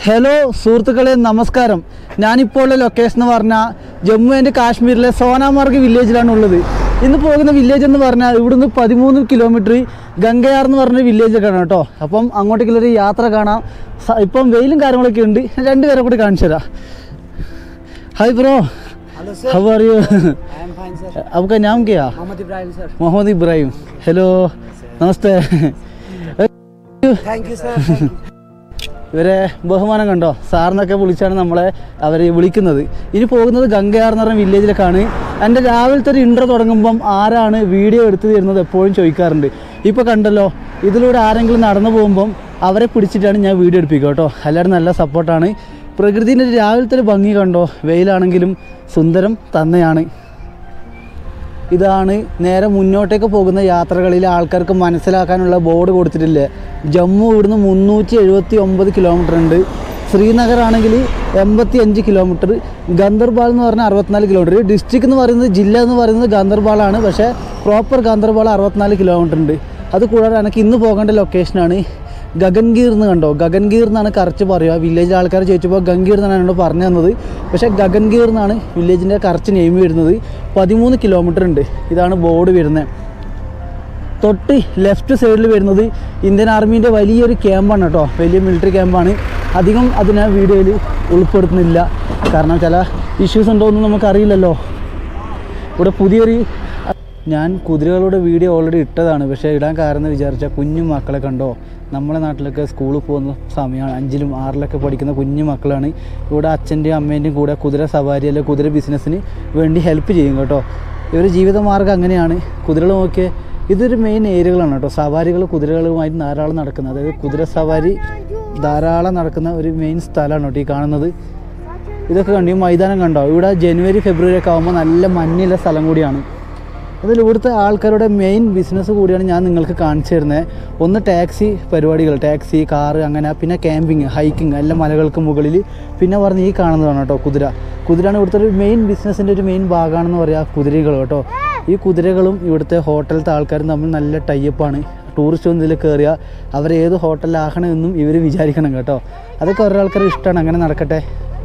Hello സുഹൃത്തുക്കളെ നമസ്കാരം ഞാനിപ്പോൾ ഉള്ള ലൊക്കേഷൻ എന്ന് പറഞ്ഞാൽ ജമ്മു ആൻഡ് കാശ്മീരിലെ സോനാമാർഗ് വില്ലേജിലാണ് ഉള്ളത് ഇന്ന് പോകുന്ന വില്ലേജ് എന്ന് പറഞ്ഞാൽ ഇവിടുന്ന് പതിമൂന്ന് കിലോമീറ്റർ ഗംഗയാർ എന്ന് പറഞ്ഞ വില്ലേജൊക്കെയാണ് കേട്ടോ അപ്പം അങ്ങോട്ടേക്കുള്ളൊരു യാത്ര കാണാം സ- ഇപ്പം വെയിലും കാര്യങ്ങളൊക്കെ ഉണ്ട് ഞാൻ രണ്ട് പേരെ കൂടി കാണിച്ചു തരാം hi bro hello how are you I am fine sir आपका नाम क्या मोहम्मद इब्राहिम सर मोहम्मद इब्राहिम हेलो नमस्ते थैंक यू सर ഇവരെ ബഹുമാനം കണ്ടോ സാറിനൊക്കെ വിളിച്ചാണ് നമ്മളെ അവരെ വിളിക്കുന്നത് ഇനി പോകുന്നത് ഗംഗയാർ എന്ന് പറഞ്ഞ വില്ലേജിലേക്കാണ് എൻ്റെ രാവിലത്തെ ഒരു ഇൻട്രോ തുടങ്ങുമ്പം ആരാണ് വീഡിയോ എടുത്തു തരുന്നത് എപ്പോഴും ചോദിക്കാറുണ്ട് ഇപ്പോൾ കണ്ടല്ലോ ഇതിലൂടെ ആരെങ്കിലും നടന്നു പോകുമ്പം അവരെ പിടിച്ചിട്ടാണ് ഞാൻ വീഡിയോ എടുപ്പിക്കുക കേട്ടോ എല്ലാവരും നല്ല സപ്പോർട്ടാണ് പ്രകൃതിൻ്റെ ഒരു രാവിലത്തെ ഒരു ഭംഗി കണ്ടോ വെയിലാണെങ്കിലും സുന്ദരം തന്നെയാണ് ഇതാണ് നേരെ മുന്നോട്ടേക്ക് പോകുന്ന യാത്രകളിൽ ആൾക്കാർക്ക് മനസ്സിലാക്കാനുള്ള ബോർഡ് കൊടുത്തിട്ടില്ലേ ജമ്മു ഇവിടുന്ന് മുന്നൂറ്റി എഴുപത്തി ഒമ്പത് കിലോമീറ്റർ ഉണ്ട് ശ്രീനഗർ ആണെങ്കിൽ എൺപത്തി അഞ്ച് കിലോമീറ്റർ ഗന്ദർബാൾ എന്ന് പറഞ്ഞാൽ അറുപത്തിനാല് കിലോമീറ്റർ ഡിസ്ട്രിക്ട് എന്ന് പറയുന്നത് ജില്ല എന്ന് പറയുന്നത് ഗാന്ദർബാളാണ് പക്ഷേ പ്രോപ്പർ ഗാന്ദർബാൾ അറുപത്തിനാല് കിലോമീറ്റർ ഉണ്ട് അത് കൂടാതെ എനിക്ക് ഇന്ന് പോകേണ്ട ലൊക്കേഷനാണ് ഗഗൻഗീർ എന്ന് കണ്ടോ ഗഗൻഗീർ എന്നാണ് കറക്റ്റ് പറയുക വില്ലേജിലെ ആൾക്കാർ ചോദിച്ചപ്പോൾ ഗംഗീർ എന്നാണ് എന്നോട് പറഞ്ഞു തന്നത് പക്ഷേ ഗഗൻഗീർ എന്നാണ് വില്ലേജിൻ്റെ കറക്റ്റ് നെയിം വരുന്നത് പതിമൂന്ന് കിലോമീറ്റർ ഉണ്ട് ഇതാണ് ബോർഡ് വരുന്നത് തൊട്ട് ലെഫ്റ്റ് സൈഡിൽ വരുന്നത് ഇന്ത്യൻ ആർമീൻ്റെ വലിയൊരു ക്യാമ്പാണ് കേട്ടോ വലിയ മിലിറ്ററി ക്യാമ്പാണ് അധികം അതിനെ വീഡിയോയിൽ ഉൾപ്പെടുത്തുന്നില്ല കാരണം ചില ഇഷ്യൂസ് ഉണ്ടോ എന്ന് നമുക്കറിയില്ലല്ലോ ഇവിടെ പുതിയൊരു ഞാൻ കുതിരകളുടെ വീഡിയോ ഓൾറെഡി ഇട്ടതാണ് പക്ഷേ ഇടാൻ കാരണം എന്ന് വിചാരിച്ചാൽ കുഞ്ഞു മക്കളെ കണ്ടോ നമ്മളെ നാട്ടിലൊക്കെ സ്കൂളിൽ പോകുന്ന സമയമാണ് അഞ്ചിലും ആറിലൊക്കെ പഠിക്കുന്ന കുഞ്ഞു മക്കളാണ് ഇവിടെ അച്ഛൻ്റെയും അമ്മേൻ്റെയും കൂടെ കുതിര സവാരി അല്ലെങ്കിൽ കുതിര ബിസിനസ്സിന് വേണ്ടി ഹെൽപ്പ് ചെയ്യും കേട്ടോ ഇവർ ജീവിതമാർഗ്ഗം അങ്ങനെയാണ് കുതിരകൾ നോക്കിയേ ഇതൊരു മെയിൻ ഏരിയകളാണ് കേട്ടോ സവാരികൾ കുതിരകളുമായിട്ട് ധാരാളം നടക്കുന്നത് അതായത് കുതിര സവാരി ധാരാളം നടക്കുന്ന ഒരു മെയിൻ സ്ഥലമാണ് കേട്ടോ ഈ കാണുന്നത് ഇതൊക്കെ കണ്ടു ഈ മൈതാനം കണ്ടോ ഇവിടെ ജനുവരി ഫെബ്രുവരി ഒക്കെ ആകുമ്പോൾ നല്ല മഞ്ഞുള്ള സ്ഥലം കൂടിയാണ് അതിൽ ഇവിടുത്തെ ആൾക്കാരുടെ മെയിൻ ബിസിനസ് കൂടിയാണ് ഞാൻ നിങ്ങൾക്ക് കാണിച്ചു തരുന്നത് ഒന്ന് ടാക്സി പരിപാടികൾ ടാക്സി കാറ് അങ്ങനെ പിന്നെ ക്യാമ്പിങ് ഹൈക്കിങ് എല്ലാ മലകൾക്ക് മുകളിൽ പിന്നെ പറഞ്ഞ് ഈ കാണുന്നതാണ് കേട്ടോ കുതിര കുതിരയാണ് ഇവിടുത്തെ ഒരു മെയിൻ ബിസിനസ്സിൻ്റെ ഒരു മെയിൻ ഭാഗമാണെന്ന് പറയാം കുതിരകൾ കേട്ടോ ഈ കുതിരകളും ഇവിടുത്തെ ഹോട്ടലത്തെ ആൾക്കാരും തമ്മിൽ നല്ല ടൈപ്പാണ് ടൂറിസ്റ്റ് ഒന്നും ഇതിൽ കയറിയാൽ അവരേത് ഹോട്ടലിലാകണമെന്നും ഇവർ വിചാരിക്കണം കേട്ടോ അതൊക്കെ ഓരോ ആൾക്കാർ ഇഷ്ടമാണ് അങ്ങനെ നടക്കട്ടെ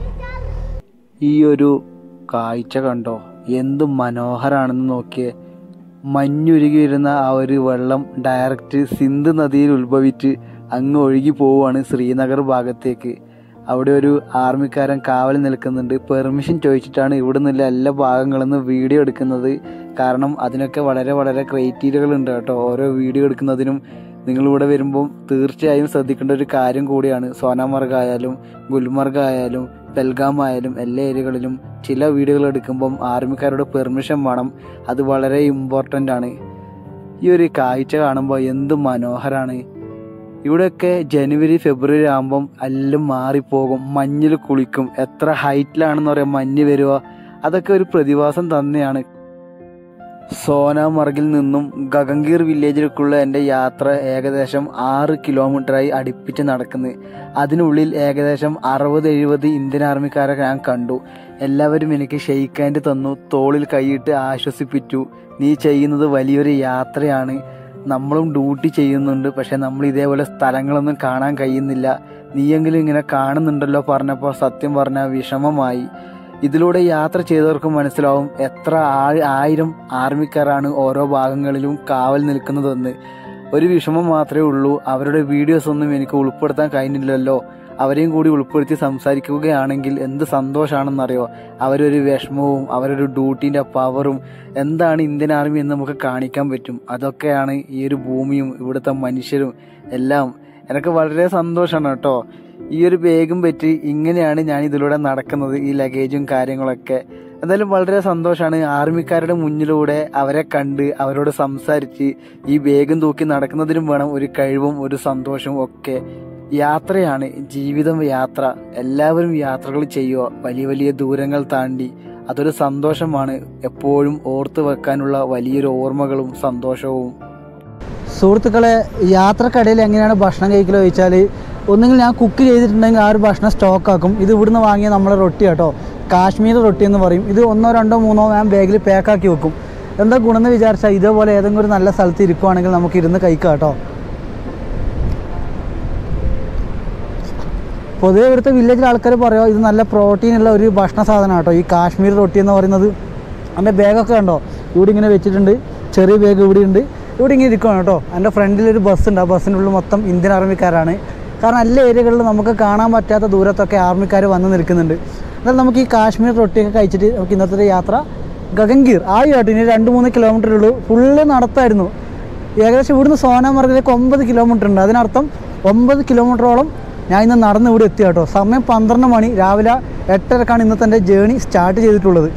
ഈ ഒരു കാഴ്ച കണ്ടോ എന്ത് മനോഹരാണെന്ന് നോക്കിയേ മഞ്ഞുരുകി വരുന്ന ആ ഒരു വെള്ളം ഡയറക്റ്റ് സിന്ധ് നദിയിൽ ഉത്ഭവിച്ച് അങ്ങ് ഒഴുകി പോവുകയാണ് ശ്രീനഗർ ഭാഗത്തേക്ക് അവിടെ ഒരു ആർമിക്കാരൻ കാവൽ നിൽക്കുന്നുണ്ട് പെർമിഷൻ ചോദിച്ചിട്ടാണ് ഇവിടെ നിന്നുള്ള എല്ലാ ഭാഗങ്ങളിൽ നിന്ന് വീഡിയോ എടുക്കുന്നത് കാരണം അതിനൊക്കെ വളരെ വളരെ ക്രൈറ്റീരിയകൾ ഉണ്ട് കേട്ടോ ഓരോ വീഡിയോ എടുക്കുന്നതിനും നിങ്ങളിവിടെ വരുമ്പം തീർച്ചയായും ശ്രദ്ധിക്കേണ്ട ഒരു കാര്യം കൂടിയാണ് സോനാമർഗ് ആയാലും ഗുൽമർഗ് ആയാലും പെൽഗാം ആയാലും എല്ലാ ഏരിയകളിലും ചില വീഡിയോകൾ എടുക്കുമ്പം ആർമിക്കാരുടെ പെർമിഷൻ വേണം അത് വളരെ ഇമ്പോർട്ടൻ്റ് ആണ് ഈ ഒരു കാഴ്ച കാണുമ്പോൾ എന്ത് മനോഹരാണ് ഇവിടെയൊക്കെ ജനുവരി ഫെബ്രുവരി ആകുമ്പം എല്ലാം മാറിപ്പോകും മഞ്ഞിൽ കുളിക്കും എത്ര ഹൈറ്റിലാണെന്ന് പറയാം മഞ്ഞ് വരിക അതൊക്കെ ഒരു പ്രതിഭാസം തന്നെയാണ് സോനാമർഗിൽ നിന്നും ഗഗൻഗീർ വില്ലേജിലേക്കുള്ള എൻ്റെ യാത്ര ഏകദേശം ആറ് കിലോമീറ്ററായി അടുപ്പിച്ച് നടക്കുന്നത് അതിനുള്ളിൽ ഏകദേശം അറുപത് എഴുപത് ഇന്ത്യൻ ആർമിക്കാരെ ഞാൻ കണ്ടു എല്ലാവരും എനിക്ക് ഷെയ്ക്ക് ഹാൻഡ് തന്നു തോളിൽ കൈയിട്ട് ആശ്വസിപ്പിച്ചു നീ ചെയ്യുന്നത് വലിയൊരു യാത്രയാണ് നമ്മളും ഡ്യൂട്ടി ചെയ്യുന്നുണ്ട് പക്ഷെ നമ്മൾ ഇതേപോലെ സ്ഥലങ്ങളൊന്നും കാണാൻ കഴിയുന്നില്ല നീയെങ്കിലും ഇങ്ങനെ കാണുന്നുണ്ടല്ലോ പറഞ്ഞപ്പോൾ സത്യം പറഞ്ഞാൽ വിഷമമായി ഇതിലൂടെ യാത്ര ചെയ്തവർക്ക് മനസ്സിലാവും എത്ര ആ- ആയിരം ആർമിക്കാരാണ് ഓരോ ഭാഗങ്ങളിലും കാവൽ നിൽക്കുന്നതെന്ന് ഒരു വിഷമം മാത്രമേ ഉള്ളൂ അവരുടെ വീഡിയോസ് ഒന്നും എനിക്ക് ഉൾപ്പെടുത്താൻ കഴിഞ്ഞില്ലല്ലോ അവരെയും കൂടി ഉൾപ്പെടുത്തി സംസാരിക്കുകയാണെങ്കിൽ എന്ത് സന്തോഷാണെന്നറിയോ അവരൊരു വിഷമവും അവരൊരു ഡ്യൂട്ടീൻ്റെ പവറും എന്താണ് ഇന്ത്യൻ ആർമി എന്ന് നമുക്ക് കാണിക്കാൻ പറ്റും അതൊക്കെയാണ് ഈ ഒരു ഭൂമിയും ഇവിടുത്തെ മനുഷ്യരും എല്ലാം എനിക്ക് വളരെ സന്തോഷമാണ് കേട്ടോ ഈ ഒരു ബാഗും പറ്റി ഇങ്ങനെയാണ് ഞാൻ ഇതിലൂടെ നടക്കുന്നത് ഈ ലഗേജും കാര്യങ്ങളൊക്കെ എന്തായാലും വളരെ സന്തോഷമാണ് ആർമിക്കാരുടെ മുന്നിലൂടെ അവരെ കണ്ട് അവരോട് സംസാരിച്ച് ഈ ബാഗും തൂക്കി നടക്കുന്നതിനും വേണം ഒരു കഴിവും ഒരു സന്തോഷവും ഒക്കെ യാത്രയാണ് ജീവിതം യാത്ര എല്ലാവരും യാത്രകൾ ചെയ്യുക വലിയ വലിയ ദൂരങ്ങൾ താണ്ടി അതൊരു സന്തോഷമാണ് എപ്പോഴും ഓർത്തു വെക്കാനുള്ള വലിയൊരു ഓർമ്മകളും സന്തോഷവും സുഹൃത്തുക്കളെ യാത്രക്കിടയിൽ എങ്ങനെയാണ് ഭക്ഷണം കഴിക്കലോ ചോദിച്ചാൽ ഒന്നുകിൽ ഞാൻ കുക്ക് ചെയ്തിട്ടുണ്ടെങ്കിൽ ആ ഒരു ഭക്ഷണം സ്റ്റോക്ക് ആക്കും ഇത് ഇവിടുന്ന് വാങ്ങിയ നമ്മളെ റൊട്ടി കേട്ടോ കാശ്മീർ റൊട്ടി എന്ന് പറയും ഇത് ഒന്നോ രണ്ടോ മൂന്നോ ഞാൻ ബാഗിൽ പാക്കാക്കി വെക്കും എന്താ ഗുണമെന്ന് വിചാരിച്ചാൽ ഇതേപോലെ ഏതെങ്കിലും ഒരു നല്ല സ്ഥലത്ത് ഇരിക്കുവാണെങ്കിൽ നമുക്ക് ഇരുന്ന് കഴിക്കാം കേട്ടോ പൊതുവെ ഇവിടുത്തെ വില്ലേജിലെ ആൾക്കാർ പറയുമോ ഇത് നല്ല പ്രോട്ടീനുള്ള ഒരു ഭക്ഷണ സാധനമാണ് കേട്ടോ ഈ കാശ്മീർ റൊട്ടി എന്ന് പറയുന്നത് എൻ്റെ ബാഗൊക്കെ കണ്ടോ ഇവിടെ ഇങ്ങനെ വെച്ചിട്ടുണ്ട് ചെറിയ ബാഗ് ഇവിടെ ഉണ്ട് ഇവിടെ ഇങ്ങനെ ഇരിക്കുകയാണ് കേട്ടോ എൻ്റെ ഫ്രണ്ടിലൊരു ബസ് ഉണ്ട് ആ ബസ്സിൻ്റെ ഉള്ളിൽ മൊത്തം ഇന്ത്യൻ ആർമിക്കാരാണ് കാരണം എല്ലാ ഏരിയകളിലും നമുക്ക് കാണാൻ പറ്റാത്ത ദൂരത്തൊക്കെ ആർമിക്കാർ വന്ന് നിൽക്കുന്നുണ്ട് എന്നാൽ നമുക്ക് ഈ കാശ്മീർ റൊട്ടിയൊക്കെ കഴിച്ചിട്ട് നമുക്ക് ഇന്നത്തെ ഒരു യാത്ര ഗഗൻഗീർ ആ കേട്ടോ ഇനി രണ്ട് മൂന്ന് കിലോമീറ്റർ ഉള്ളൂ ഫുള്ള് നടത്തായിരുന്നു ഏകദേശം ഇവിടുന്ന് സോനാമാർഗിലേക്ക് ഒമ്പത് കിലോമീറ്റർ ഉണ്ട് അതിനർത്ഥം ഒമ്പത് കിലോമീറ്ററോളം ഞാൻ ഇന്ന് നടന്ന് ഇവിടെ എത്തി കേട്ടോ സമയം പന്ത്രണ്ട് മണി രാവിലെ എട്ടരക്കാണ് ഇന്നത്തെ എൻ്റെ ജേണി സ്റ്റാർട്ട് ചെയ്തിട്ടുള്ളത്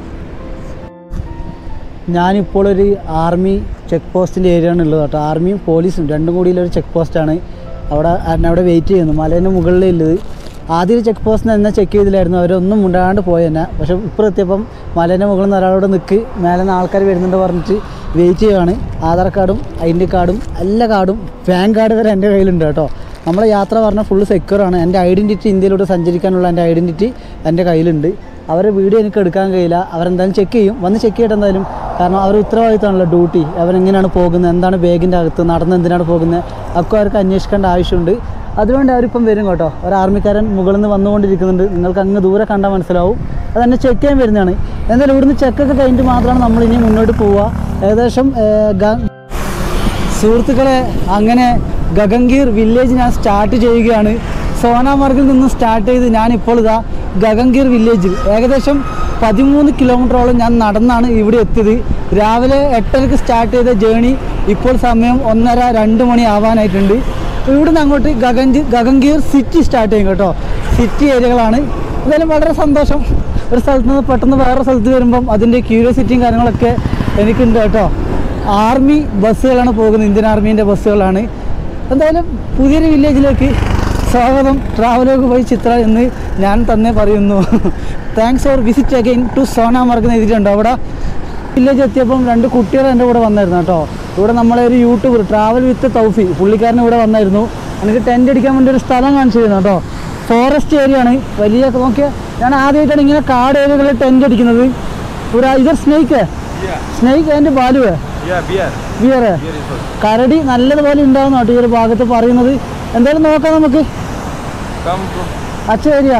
ഞാനിപ്പോൾ ഒരു ആർമി ചെക്ക് പോസ്റ്റിൻ്റെ ഏരിയയാണ് ഉള്ളത് കേട്ടോ ആർമിയും പോലീസും രണ്ടും കൂടിയുള്ളൊരു ചെക്ക് പോസ്റ്റാണ് അവിടെ എന്നെ അവിടെ വെയിറ്റ് ചെയ്യുന്നു മലേൻ്റെ മുകളിലേ ഉള്ളത് ആദ്യം ചെക്ക് പോസ്റ്റിന് എന്നെ ചെക്ക് ചെയ്തില്ലായിരുന്നു അവരൊന്നും മുണ്ടാണ്ട് പോയി തന്നെ പക്ഷേ ഇപ്പോൾ എത്തിയപ്പം മലേൻ്റെ മുകളിൽ നിന്ന് ഒരാളോട് നിൽക്ക് മേലെ നിന്ന് ആൾക്കാർ വരുന്നുണ്ട് പറഞ്ഞിട്ട് വെയിറ്റ് ചെയ്യുകയാണ് ആധാർ കാർഡും ഐ ഡി കാർഡും എല്ലാ കാർഡും പാൻ കാർഡ് വരെ എൻ്റെ കയ്യിലുണ്ട് കേട്ടോ നമ്മളെ യാത്ര പറഞ്ഞാൽ ഫുള്ള് സെക്യൂർ ആണ് എൻ്റെ ഐഡൻറ്റിറ്റി ഇന്ത്യയിലൂടെ സഞ്ചരിക്കാനുള്ള എൻ്റെ ഐഡൻറ്റിറ്റി എൻ്റെ കയ്യിലുണ്ട് അവരെ വീഡിയോ എനിക്ക് എടുക്കാൻ കഴിയില്ല അവരെന്തായാലും ചെക്ക് ചെയ്യും വന്ന് ചെക്ക് ചെയ്യട്ടെ എന്തായാലും കാരണം അവർ ഉത്തരവാദിത്തമാണല്ലോ ഡ്യൂട്ടി അവരെങ്ങനെയാണ് പോകുന്നത് എന്താണ് ബാഗിൻ്റെ അകത്ത് നടന്ന് എന്തിനാണ് പോകുന്നത് ഒക്കെ അവർക്ക് അന്വേഷിക്കേണ്ട ആവശ്യമുണ്ട് അതുകൊണ്ട് അവരിപ്പം വരും കേട്ടോ ഒരു ആർമിക്കാരൻ മുകളിൽ നിന്ന് വന്നുകൊണ്ടിരിക്കുന്നുണ്ട് നിങ്ങൾക്ക് അങ്ങ് ദൂരെ കണ്ടാൽ മനസ്സിലാവും അത് എന്നെ ചെക്ക് ചെയ്യാൻ വരുന്നതാണ് എന്തായാലും ഇവിടുന്ന് ചെക്കൊക്കെ കഴിഞ്ഞിട്ട് മാത്രമാണ് നമ്മൾ ഇനി മുന്നോട്ട് പോവുക ഏകദേശം ഏർ, ഗ- സുഹൃത്തുക്കളെ അങ്ങനെ ഗഗൻഗീർ വില്ലേജ് ഞാൻ സ്റ്റാർട്ട് ചെയ്യുകയാണ് സോനാമാർഗിൽ നിന്ന് സ്റ്റാർട്ട് ചെയ്ത് ഞാനിപ്പോൾ ഇതാ ഗഗൻഗീർ വില്ലേജിൽ ഏകദേശം പതിമൂന്ന് കിലോമീറ്ററോളം ഞാൻ നടന്നാണ് ഇവിടെ എത്തിയത് രാവിലെ എട്ടരക്ക് സ്റ്റാർട്ട് ചെയ്ത ജേണി ഇപ്പോൾ സമയം ഒന്നര രണ്ട് മണി ആവാനായിട്ടുണ്ട് ഇവിടുന്ന് അങ്ങോട്ട് ഗഗൻജി ഗഗൻഗീർ സിറ്റി സ്റ്റാർട്ട് ചെയ്യും കേട്ടോ സിറ്റി ഏരിയകളാണ് എന്തായാലും വളരെ സന്തോഷം ഒരു സ്ഥലത്ത് നിന്ന് പെട്ടെന്ന് വേറെ സ്ഥലത്ത് വരുമ്പം അതിൻ്റെ ക്യൂരിയോസിറ്റിയും കാര്യങ്ങളൊക്കെ എനിക്കുണ്ട് കേട്ടോ ആർമി ബസ്സുകളാണ് പോകുന്നത് ഇന്ത്യൻ ആർമീൻ്റെ ബസ്സുകളാണ് എന്തായാലും പുതിയൊരു വില്ലേജിലേക്ക് സ്വാഗതം ട്രാവലോഗ് ബൈ ചിത്ര എന്ന് ഞാൻ തന്നെ പറയുന്നു thanks for visit again to Sonamarg എന്ന് എഴുതിയിട്ടുണ്ട് അവിടെ വില്ലേജ് എത്തിയപ്പം രണ്ട് കുട്ടികൾ എൻ്റെ കൂടെ വന്നായിരുന്നു കേട്ടോ ഇവിടെ നമ്മളെ ഒരു യൂട്യൂബർ ട്രാവൽ വിത്ത് തൗഫി പുള്ളിക്കാരൻ ഇവിടെ വന്നായിരുന്നു എനിക്ക് ടെൻ്റ് അടിക്കാൻ വേണ്ടി ഒരു സ്ഥലം കാണിച്ചു തരുന്നു കേട്ടോ ഫോറസ്റ്റ് ഏരിയ ആണ് വലിയ നോക്കിയാൽ ഞാൻ ആദ്യമായിട്ടാണ് ഇങ്ങനെ കാട് ഏരിയകളിൽ ടെൻ്റ് അടിക്കുന്നത് ഇവിടെ ഇതൊരു സ്നേക്ക് സ്നേക്ക് അതിൻ്റെ ബാലുവേ Yeah, beer. Beer Beer is good. കരടി നല്ലതുപോലെ ഉണ്ടാവും കേട്ടോ ഈ ഒരു ഭാഗത്ത് പറയുന്നത് എന്തായാലും നോക്കാം നമുക്ക് Come to അച്ഛ ഏരിയ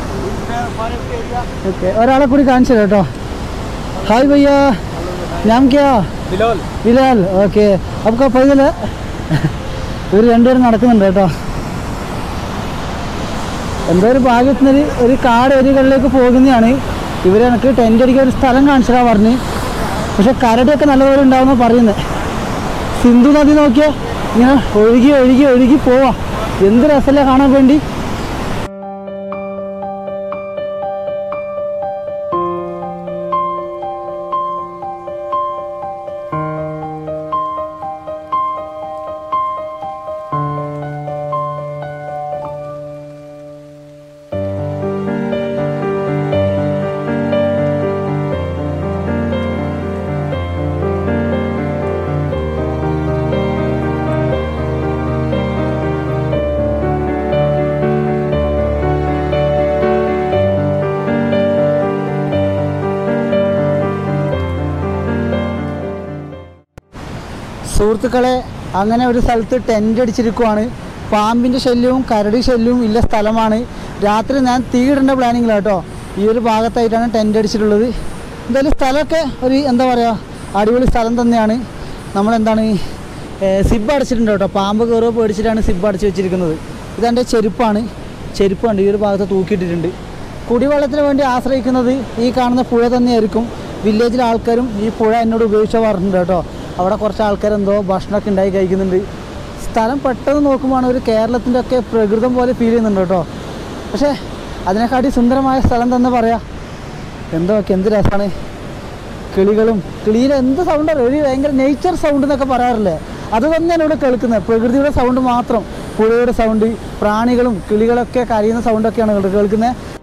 ഓക്കെ ഒരാളെ കൂടി കാണിച്ചു തരാം കേട്ടോ ഹായ് ഭയ്യ ഞാൻ ക്യാ Bilal. ബിലാൽ ഓക്കെ അപ്പോൾ പൈതൽ ഇവർ രണ്ടുപേരും നടക്കുന്നുണ്ട് കേട്ടോ എന്തോ ഒരു ഭാഗ്യത്തിന് ഒരു കാട് ഏരിയകളിലേക്ക് പോകുന്നതാണ് ഇവർ എനിക്ക് ടെൻ്റ് അടിക്കാൻ ഒരു സ്ഥലം കാണിച്ചതാ പറഞ്ഞ് പക്ഷെ കരടിയൊക്കെ നല്ലപോലെ ഉണ്ടാവുന്ന പറയുന്നത് സിന്ധു നദി നോക്കിയാൽ ഇങ്ങനെ ഒഴുകി ഒഴുകി ഒഴുകി പോവാ എന്ത് രസമല്ലേ കാണാൻ വേണ്ടി സുഹൃത്തുക്കളെ അങ്ങനെ ഒരു സ്ഥലത്ത് ടെൻ്റ് അടിച്ചിരിക്കുവാണ് പാമ്പിൻ്റെ ശല്യവും കരടി ശല്യവും ഇല്ല സ്ഥലമാണ് രാത്രി ഞാൻ തീയിടേണ്ട പ്ലാനിങ്ങിലാണ് കേട്ടോ ഈ ഒരു ഭാഗത്തായിട്ടാണ് ടെൻ്റ് അടിച്ചിട്ടുള്ളത് എന്തായാലും സ്ഥലമൊക്കെ ഒരു എന്താ പറയുക അടിപൊളി സ്ഥലം തന്നെയാണ് നമ്മളെന്താണ് സിബ് അടച്ചിട്ടുണ്ട് കേട്ടോ പാമ്പ് കയറുക പേടിച്ചിട്ടാണ് സിബ് അടച്ച് വെച്ചിരിക്കുന്നത് ഇതെൻ്റെ ചെരുപ്പാണ് ചെരുപ്പ് കണ്ട് ഈ ഒരു ഭാഗത്ത് തൂക്കിയിട്ടിട്ടുണ്ട് കുടിവെള്ളത്തിന് വേണ്ടി ആശ്രയിക്കുന്നത് ഈ കാണുന്ന പുഴ തന്നെയായിരിക്കും വില്ലേജിലെ ആൾക്കാരും ഈ പുഴ എന്നോട് ഉപയോഗിച്ച് പറഞ്ഞിട്ടുണ്ട് കേട്ടോ അവിടെ കുറച്ച് ആൾക്കാർ എന്തോ ഭക്ഷണമൊക്കെ ഉണ്ടായി കഴിക്കുന്നുണ്ട് സ്ഥലം പെട്ടെന്ന് നോക്കുമ്പോൾ ഒരു കേരളത്തിൻ്റെ ഒക്കെ പ്രകൃതം പോലെ ഫീൽ ചെയ്യുന്നുണ്ട് കേട്ടോ പക്ഷേ അതിനെക്കാട്ടി സുന്ദരമായ സ്ഥലം തന്നെ പറയാം എന്തോ ഒക്കെ എന്ത് രസമാണ് കിളികളും കിളിയിൽ എന്ത് സൗണ്ട് ഒരു ഭയങ്കര നേച്ചർ സൗണ്ട് എന്നൊക്കെ പറയാറില്ലേ അത് തന്നെയാണ് ഇവിടെ കേൾക്കുന്നത് പ്രകൃതിയുടെ സൗണ്ട് മാത്രം പുഴയുടെ സൗണ്ട് പ്രാണികളും കിളികളൊക്കെ കരയുന്ന സൗണ്ടൊക്കെയാണ് ഇവിടെ കേൾക്കുന്നത്